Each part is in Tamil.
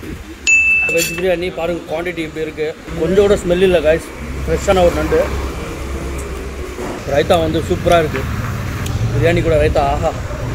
வெஜ் பிரியாணி பாருங்கள் குவான்டிட்டி இப்படி இருக்குது கொஞ்சம் கூட ஸ்மெல் இல்லை காய்ஸ் ஃப்ரெஷ்ஷான ஒரு நண்டு ரைத்தா வந்து சூப்பராக இருக்குது பிரியாணி கூட ரைத்தா ஆஹா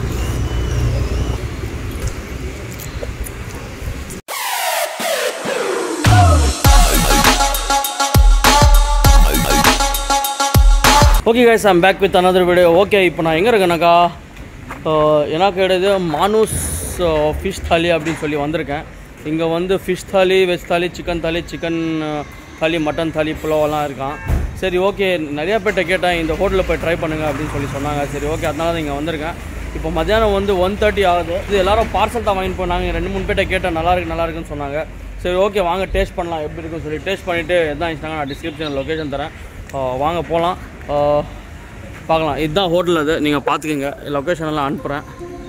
okay guys I'm back with another video okay இப்போ நான் எங்கே இருக்கேனாக்கா அஹ், எனக்கு கிடையாது மானூஸ் ஃபிஷ் தாலி அப்படின்னு சொல்லி வந்திருக்கேன் இங்கே வந்து ஃபிஷ் தாலி வெஜ் தாலி சிக்கன் தாலி சிக்கன் தாலி மட்டன் தாலி புலாவெல்லாம் இருக்கான் சரி ஓகே நிறையா பேர்ட்ட கேட்டேன் இந்த ஹோட்டலில் போய் ட்ரை பண்ணுங்க அப்படின்னு சொல்லி சொன்னாங்க சரி ஓகே அதனால தான் இங்கே வந்திருக்கேன் இப்போ மத்தியானம் வந்து ஒன் தேர்ட்டி ஆகுது இது எல்லாரும் பார்சல் தான் வாங்கிட்டு போனாங்க ரெண்டு மூணு பேர்ட்ட கேட்டேன் நல்லா இருக்கு நல்லா இருக்குன்னு சொன்னாங்க சரி ஓகே வாங்க டேஸ்ட் பண்ணலாம் எப்படி இருக்குன்னு சொல்லி டேஸ்ட் பண்ணிவிட்டு எதான் இருந்துச்சாங்க நான் டிஸ்கிரிப்ஷன் லொக்கேஷன் தரேன் அஹ், வாங்க போகலாம் பார்க்கலாம் இதுதான் ஹோட்டல் அது நீங்கள் பார்த்துக்கோங்க லொக்கேஷன் எல்லாம் அனுப்புகிறேன்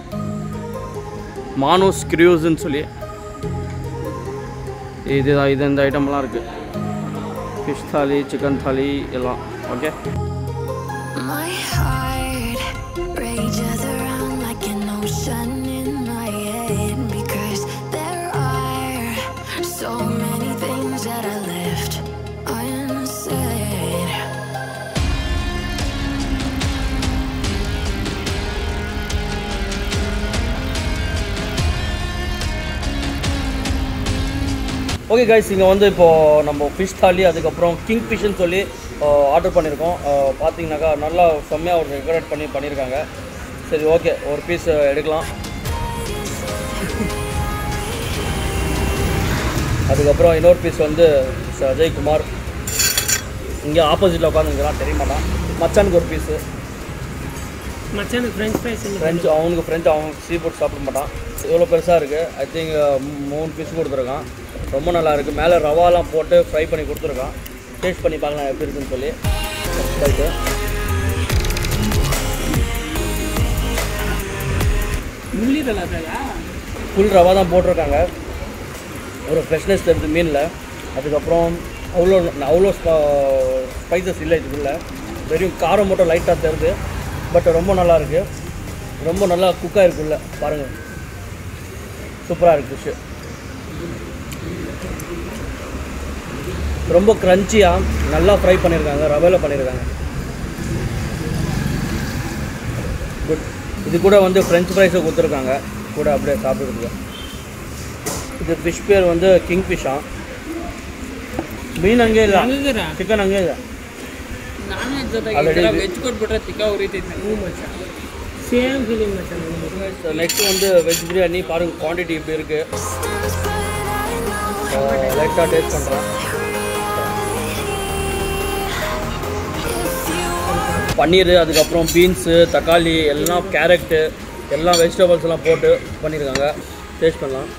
மானூஸ் கிரியூஸ்ன்னு சொல்லி இது இது இந்த ஐட்டம்லாம் இருக்குது ஃபிஷ் தாலி சிக்கன் தாலி எல்லாம் okay My heart rages around like an ocean in my head because there are so many things that I left unsaid. Okay guys இங்கே வந்து இப்போது நம்ம ஃபிஷ் தாலி அதுக்கப்புறம் கிங் ஃபிஷ்னு சொல்லி ஆர்டர் பண்ணியிருக்கோம் அஹ், பார்த்தீங்கன்னாக்கா நல்லா செம்மையாக ஒரு டெக்கரேட் பண்ணி பண்ணியிருக்காங்க சரி ஓகே ஒரு பீஸ் எடுக்கலாம் அதுக்கப்புறம் இன்னொரு பீஸ் வந்து மிஸ்டர் அஜய்குமார் இங்கே ஆப்போசிட்டில் உட்காந்துருக்கிறான் தெரிய மாட்டான் மச்சானுக்கு ஒரு பீஸு மச்சானுக்கு ஃப்ரெஞ்ச் ஃப்ரைஸ் ஃப்ரெஞ்சு அவனுக்கு ஃப்ரெஞ்சு அவன் சீ ஃபுட் சாப்பிட மாட்டான் இவ்வளோ பெருசாக இருக்குது ஐ திங்க் மூணு பீஸ் கொடுத்துருக்கான் ரொம்ப நல்லா இருக்குது மேலே ரவாலாம் போட்டு ஃப்ரை பண்ணி கொடுத்துருக்கான் டேஸ்ட் பண்ணி பார்க்கலாம் எப்படி இருக்குன்னு சொல்லி ரைட்டு முள்ளி தலாதலா ஃபுல் ரவா தான் போட்டிருக்காங்க ஒரு ஃப்ரெஷ்னஸ் தெரியுது மீனில் அதுக்கப்புறம் அவ்வளோ அவ்வளோ ஸ்பைசஸ் இல்லை இதுக்குள்ள வெறும் காரம் மட்டும் லைட்டாக தெரியுது பட் ரொம்ப நல்லா இருக்கு ரொம்ப நல்லா குக்காக இருக்குல்ல பாருங்கள் சூப்பராக இருக்குது ஃபிஷ்ஷு ரொம்ப க்ரன்ச்சியாக நல்லா ஃப்ரை பண்ணியிருக்காங்க ரவையில் பண்ணியிருக்காங்க குட் இது கூட வந்து ஃப்ரெஞ்ச் ஃப்ரைஸை கொடுத்துருக்காங்க கூட அப்படியே சாப்பிட்றதுக்கு இது ஃபிஷ் பேர் வந்து கிங் ஃபிஷ்ஷா மீன் அங்கே இல்லை ಹಂಗಿರ ಚಿಕನ್ ಹಂಗೆ ಇದೆ ನಾನ್ ವೆಜ್ Already ಜೊತೆಗೆ ಇದು- ವೆಜ್ ಕೊಟ್ಬಿಟ್ರೆ ತಿಕ್ಕ ಉರಿತೈತೆ ಹ್ಞೂ ಮಚ್ಚ ಸೇಮ್ ಫೀಲಿಂಗ್ ಮಚ್ಚ நெக்ஸ்ட் வந்து வெஜ் பிரியாணி பாருங்க குவான்டிட்டி இப்படி இருக்கு Distance, but I know லைட்டாக டேஸ்ட் பண்ணுறேன் பன்னீர் அதுக்கப்புறம் பீன்ஸு தக்காளி எல்லாம் கேரட்டு எல்லாம் வெஜிடபிள்ஸ் எல்லாம் போட்டு பண்ணியிருக்காங்க டேஸ்ட் பண்ணலாம்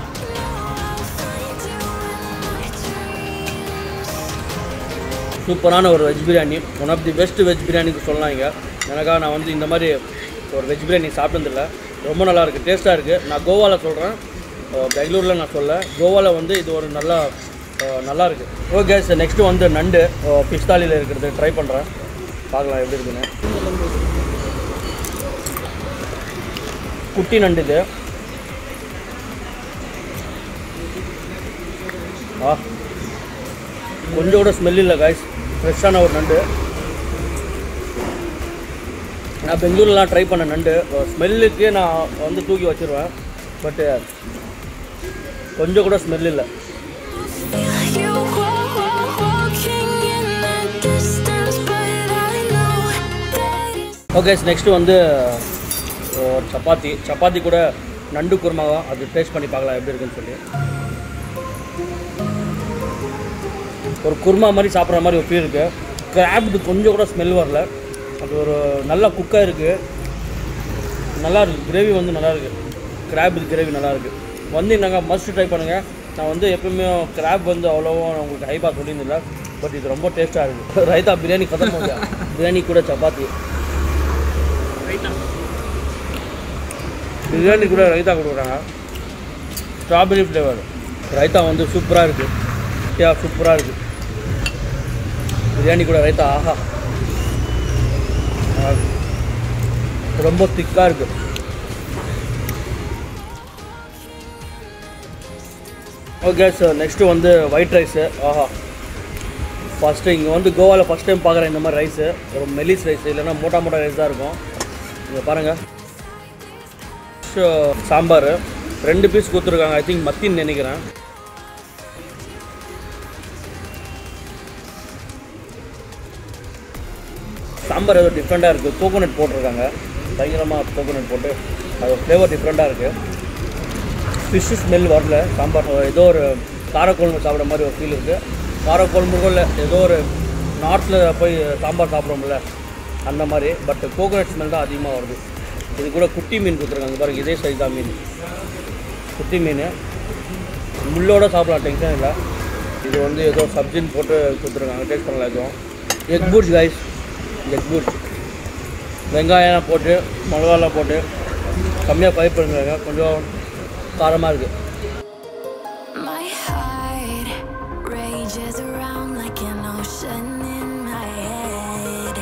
சூப்பரான ஒரு veg biryani one of the best veg பிரியாணிக்கு சொல்லலாம் இங்கே எனக்காக நான் வந்து இந்த மாதிரி ஒரு வெஜ் பிரியாணி சாப்பிட்டதில்ல ரொம்ப நல்லா இருக்குது டேஸ்ட்டாக இருக்குது நான் கோவாவில் சொல்கிறேன் பெங்களூரில் நான் சொல்ல கோவாவில் வந்து இது ஒரு நல்லா அஹ், நல்லா இருக்குது ஓகே சார் நெக்ஸ்ட்டு வந்து நண்டு ஃபிஷ் தாலியில் இருக்கிறது ட்ரை பண்ணுறேன் பார்க்கலாம் எப்படி இருக்குன்னு குட்டி நண்டு இது ஆ கொஞ்சம் கூட ஸ்மெல் இல்லை காய்ஸ் ஃப்ரெஷ்ஷான ஒரு நண்டு நான் பெங்களூர்லாம் ட்ரை பண்ண நண்டு ஸ்மெல்லுக்கு நான் வந்து தூக்கி வச்சிருவேன் பட்டு கொஞ்சம் கூட ஸ்மெல் இல்லை you were walking in the distance, but I know that it's okay next வந்து ஒரு சப்பாத்தி சப்பாத்தி கூட நண்டு குருமா அது டேஸ்ட் பண்ணி பார்க்கலாம் எப்படி இருக்குன்னு சொல்லி ஒரு குருமா மாதிரி சாப்பிட்ற மாதிரி ஒரு ஃபீல் இருக்குது கிராப்டு கொஞ்சம் கூட ஸ்மெல் வரல அது ஒரு நல்ல குக்காக இருக்குது நல்லா இருக்குது கிரேவி வந்து நல்லா இருக்குது கிராப் கிரேவி நல்லா இருக்குது வந்து நாங்கள் மஸ்ட் ட்ரை பண்ணுங்கள் நான் வந்து எப்பவுமே கிராப் வந்து அவ்வளோவா உங்களுக்கு ஹைப்பாக சொல்லியிருந்தில்ல பட் இது ரொம்ப டேஸ்ட்டாக இருக்குது ரைத்தா பிரியாணி கதம் பிரியாணி கூட சப்பாத்தி பிரியாணி கூட ரைத்தா கொடுக்குறாங்க ஸ்ட்ராபெரி ஃப்ளேவர் ரைத்தா வந்து சூப்பராக இருக்குது யா சூப்பராக இருக்குது பிரியாணி கூட ரைத்தா ஆஹா நல்லா இருக்கு. ரொம்ப திக்காக இருக்குது ஓகே சார் நெக்ஸ்ட்டு வந்து ஒயிட் ரைஸு ஆஹா ஃபஸ்ட்டு இங்கே வந்து கோவாவில் ஃபஸ்ட் டைம் பார்க்குறேன் இந்த மாதிரி ரைஸு ஒரு மெலிஸ் ரைஸ் இல்லைன்னா மோட்டா மோட்டா ரைஸ் தான் இருக்கும் இங்கே பாருங்கள் சாம்பார் ரெண்டு பீஸ் கொடுத்துருக்காங்க ஐ திங்க் மத்தின்னு நினைக்கிறேன் சாம்பார் ஏதோ டிஃப்ரெண்ட்டாக இருக்குது கோகோனட் போட்டிருக்காங்க பயங்கரமாக கோகோனட் போட்டு அது ஃப்ளேவர் டிஃப்ரெண்ட்டாக இருக்குது ஃபிஷ்ஷு ஸ்மெல் வரல சாம்பார் ஏதோ ஒரு காரக்குழம்பு சாப்பிட்ற மாதிரி ஒரு ஃபீல் இருக்குது காரக்குழம்புக்கும் இல்லை ஏதோ ஒரு நார்த்தில் போய் சாம்பார் சாப்பிட்றோம்ல அந்த மாதிரி பட் கோகோனட் ஸ்மெல் தான் அதிகமாக வருது இது கூட குட்டி மீன் கொடுத்துருக்காங்க பாருங்க இதே சைஸ் தான் மீன் குட்டி மீன் முள்ளோட சாப்பிடலாம் டென்ஷன் இல்லை இது வந்து ஏதோ சப்ஜின்னு போட்டு கொடுத்துருக்காங்க டேஸ்ட் பண்ணலாம் எதுவும் எக் பூட்ஸ் கைஸ் எக் பூட்ஸ் வெங்காயம் போட்டு மிளகாலாம் போட்டு கம்மியாக பயிர் பண்ணுறாங்க கொஞ்சம் காரமாக இருக்குது My heart rages around like an ocean in my head.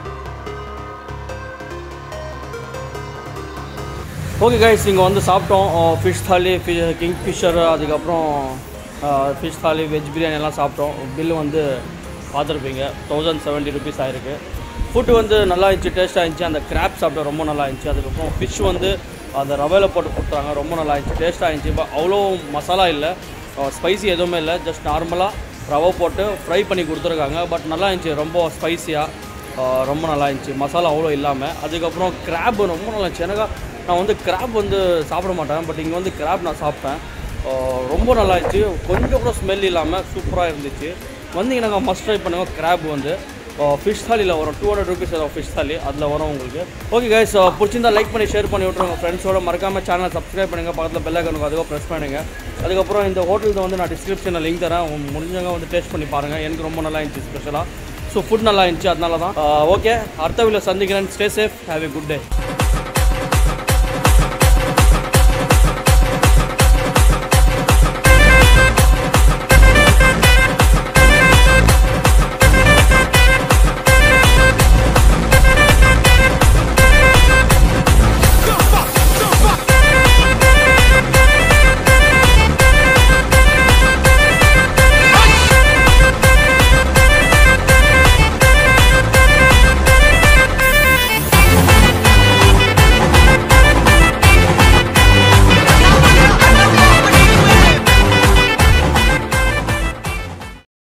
Okay guys இங்கே வந்து சாப்பிட்டோம் ஃபிஷ் தாலி கிங் ஃபிஷர் அதுக்கப்புறம் ஃபிஷ் தாலி வெஜ் பிரியாணி எல்லாம் சாப்பிட்டோம் பில்லு வந்து பார்த்துருப்பீங்க தௌசண்ட் செவன்ட்டி ருபீஸ் ஆயிருக்கு ஃபுட்டு வந்து நல்லா இருந்துச்சு டேஸ்ட்டாக இருந்துச்சு அந்த கிராப் சாப்பிட்டா ரொம்ப நல்லா இருந்துச்சு அதுக்கப்புறம் ஃபிஷ் வந்து அந்த ரவையில் போட்டு கொடுத்தாங்க ரொம்ப நல்லா இருந்துச்சு டேஸ்ட்டாக இருந்துச்சு பட் அவ்வளோ மசாலா இல்லை ஸ்பைசி எதுவுமே இல்லை ஜஸ்ட் நார்மலாக ரவை போட்டு ஃப்ரை பண்ணி கொடுத்துருக்காங்க பட் நல்லா இருந்துச்சு ரொம்ப ஸ்பைசியாக ரொம்ப நல்லா இருந்துச்சு மசாலா அவ்வளோ இல்லாமல் அதுக்கப்புறம் கிராப் ரொம்ப நல்லா இருந்துச்சு எனக்கு நான் வந்து கிராப் வந்து சாப்பிட மாட்டேன் பட் இங்கே வந்து கிராப் நான் சாப்பிட்டேன் ஆஹ் ரொம்ப நல்லா இருந்துச்சு கொஞ்சம் கூட ஸ்மெல் இல்லாமல் சூப்பராக இருந்துச்சு வந்தீங்கன்னா மஸ்ட் ட்ரை பண்ணுங்க கிராப் வந்து ஃபிஷ் தாலியில் வரும் டூ ஹண்ட்ரட் ருபீஸ் வரும் ஃபிஷ் தாலி அதில் வரும் உங்களுக்கு ஓகே கைஸ் பிடிச்சிருந்தா லைக் பண்ணி ஷேர் பண்ணி விட்ருங்க ஃப்ரெண்ட்ஸோட மறக்காம சேனலை சப்ஸ்கிரைப் பண்ணுங்கள் பக்கத்தில் பெல் ஐக்கனுக்கு அதுவும் ப்ரெஸ் பண்ணுங்க அதுக்கப்புறம் இந்த ஹோட்டலுக்கு வந்து நான் டிஸ்கிரிப்ஷனில் லிங்க் தரேன் உங்க முடிஞ்சவங்க வந்து டேஸ்ட் பண்ணி பாருங்கள் எனக்கு ரொம்ப நல்லா இருந்துச்சு ஸ்பெஷலாக ஸோ ஃபுட் நல்லா இருந்துச்சு அதனால தான் ஓகே அடுத்த வீடியோ சந்திக்கிறேன் stay safe have a good day